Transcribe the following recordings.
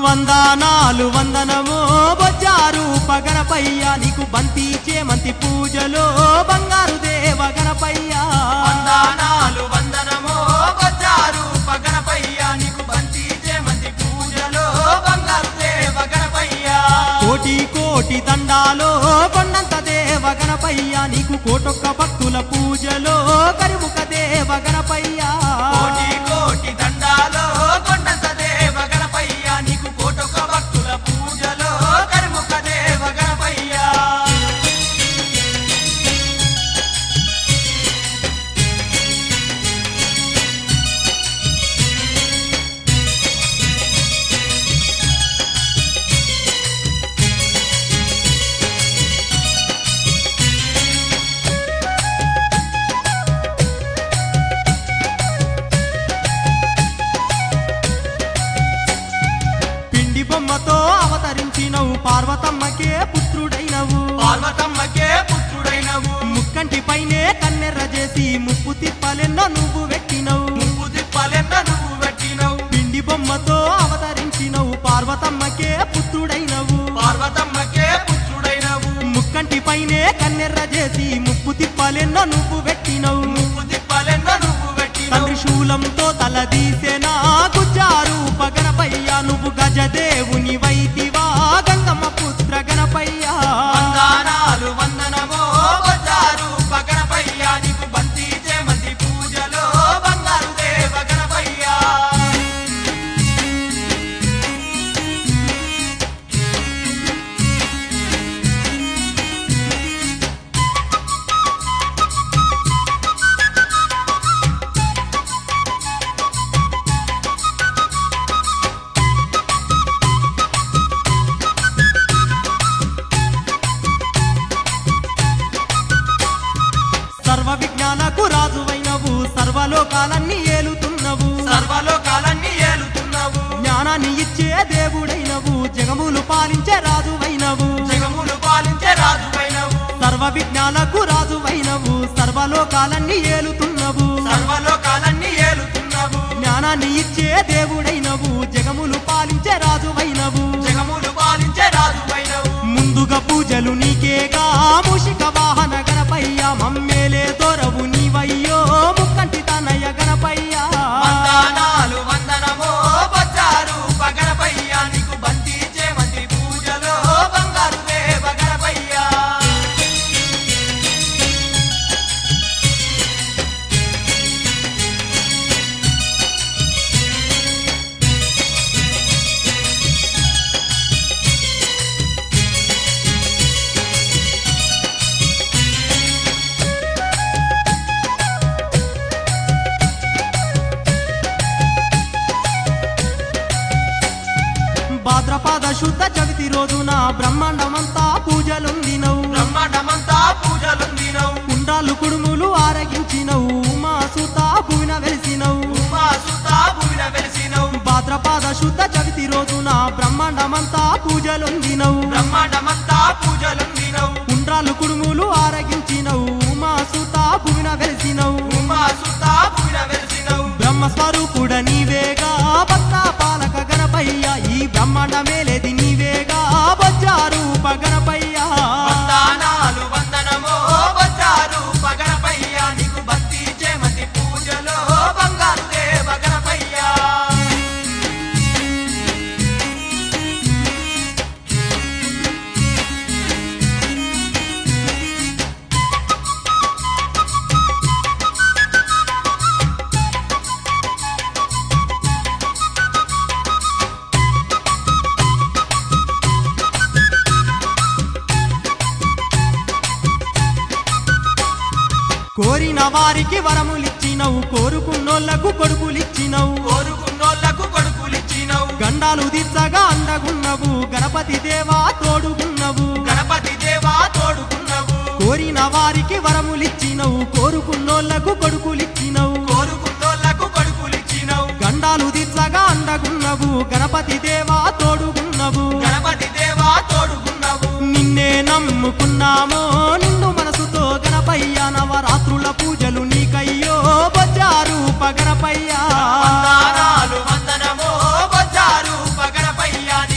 వందనాలు వందనమో బొజ్జారు పగనపయ్య నీకు బంతి చేమంతి పూజలో బంగారు దేవ గణపయ్య వందనాలు వందనమో బజారు పగనపయ్య నీకు బంతి చేమంతి పూజలో బంగారు దేవ గణపయ్య కోటి కోటి దండాలో కొండంత దేవ గణపయ్య నీకు కోటొక్క భక్తుల పూజలో కరిముఖ దేవ గణపయ్య కోటి కోటి దండాలో కొండంత దేవ గణపయ్య నీకు కోటొక భక్తుల పూజలో కరిముఖ దేవ గణపయ్య పిండి బొమ్మతో అవతరించినవు పార్వతమ్మకే పుత్రుడైనవు పార్వతమ్మకే పుత్రుడైనవు ముక్కంటి పైనే కన్నెర్ర చేసి ముప్పు తిప్పలెన్నో నువ్వు పెట్టినవు ముప్పు తిప్పలెన్న నువ్వు పెట్టినవు పిండి బొమ్మతో అవతరించినవు పార్వతమ్మకే పుత్రుడైనవు పార్వతమ్మకే పుత్రుడైనవు ముక్కంటి పైనే కన్నెర్ర చేసి ముప్పు తిప్పలెన్నో నువ్వు పెట్టినవు ముప్పు తిప్పలెన్న నువ్వు పెట్టినవు తండ్రి శూలంతో తలదీసెనా గుజ్జారు పగనపయ్య నువ్వు గజదేవుని వైతివా గంగమ్మ పుత్ర గణపయ్య వందనాలు వందనమో బజారు పగనపయ్య నీకు బంతి చేమంతి పూజలో బంగారు దేవ గణపయ్య సర్వ విజ్ఞానకు రాజువైనవు సర్వలోకాలన్నీ ఏలుతున్నవు సర్వలోకాలన్నీ ఏలుతున్నావు జ్ఞానాన్ని ఇచ్చే దేవుడైనవు జగములు పాలించే రాజువైనవు జగములు పాలించే రాజువైనవు సర్వ విజ్ఞానకు రాజువైనవు సర్వలోకాలన్నీ ఏలుతున్నవు సర్వలోకాలన్నీ ఏలుతున్నావు జ్ఞానాన్ని ఇచ్చే దేవుడైనవు జగములు పాలించే రాజువైనవు జగములు పాలించే రాజువైనవు ముందుగా పూజలు నీకేగా మూషిక వాహన గణపయ్య మమ్మేలే దొరవు నీవయ్యో ముక్కంటి తనయ్య గణపయ్య వందనాలు వందనమో బజారు పగనపయ్య నీకు బంతి చేమంతి పూజలో బంగారు దేవ గణపయ్య భాద్రపాద శుద్ధ చవితి రోజున బ్రహ్మాండమంతా పూజలుందినవు బ్రహ్మాండమంతా పూజలుందినవు కుండాలు కుడుములు ఆరగించినవు మా సుత భూమిన వెలిసినవు ఉమా సుతా భూమిన వెలిసినవు భాద్రపాద శుద్ధ చవితి రోజున బ్రహ్మాండమంతా పూజలుందినవు బ్రహ్మాండమంతా పూజలుందినవు కుండ్రాలు కుడుములు ఆరగించినవు మా సుత భూమిన వెలిసినవు ఉమా సుతా భూమిన వెలిసినవు బ్రహ్మస్వరూపుడ నీవేగా భక్త పాలక గణపయ్య ఈ బ్రహ్మాండ మేలేది నీవేగా బొజ్జారు గణపయ్య వందనాలు వందనమో బజారు పగనపయ్య నీకు భక్తి చేమంతి పూజలో బంగారు దేవ గణపయ్య కోరిన వారికి వరములిచ్చినవు కోరుకున్నోళ్లకు కొడుకులిచ్చినవు కోరుకున్నోళ్లకు కొడుకులిచ్చినవు గండాలు దిచ్చగా అండగున్నవు గణపతి దేవా తోడుగున్నవు గణపతి దేవా తోడుకున్నవు కోరిన వారికి వరములిచ్చినవు కోరుకున్నోళ్లకు కొడుకులిచ్చినవు కోరుకున్నోళ్లకు కొడుకులిచ్చినవు గండాలు దిచ్చగా అండగున్నవు గణపతి దేవా తోడుగున్నవు గణపతి దేవా తోడుకున్నవు నిన్నే నమ్ముకున్నామో నిన్ను మనసుతో గణపయ్య నవరాత్రుల పూజలు నీకయ్యో బజారు పగనపయ్యా వందనాలు వందనమో బజారు పగనపయ్య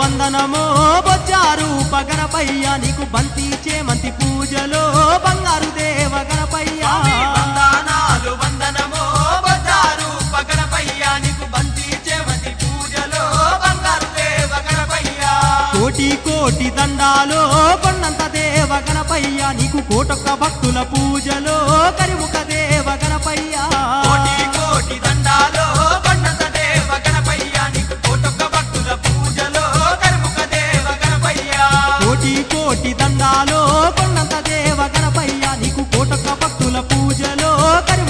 వందనమో బొజ్జారు గణపయ్య నీకు బంతి చేమంతి పూజలో బంగారు దేవ గణపయ్య స్వామి వందనాలు వందనమో బజారు గణపయ్య నీకు బంతి చెమతి పూజలో బంగారు దేవ గణపయ్య కోటి కోటి దండాలో కొండంత దేవ గణపయ్య నీకు కోటొక్క భక్తుల పూజలో కరిముఖ దేవ గణపయ్య కోటి కోటి దండాలో కొండంత దేవ గణపయ్య నీకు కోటొక్క భక్తుల పూజలో కరుముఖ దేవ గణపయ్య కోటి కోటి దండాలో కొండంత దేవ గణపయ్య నీకు కోటొక్క భక్తుల పూజలో కరి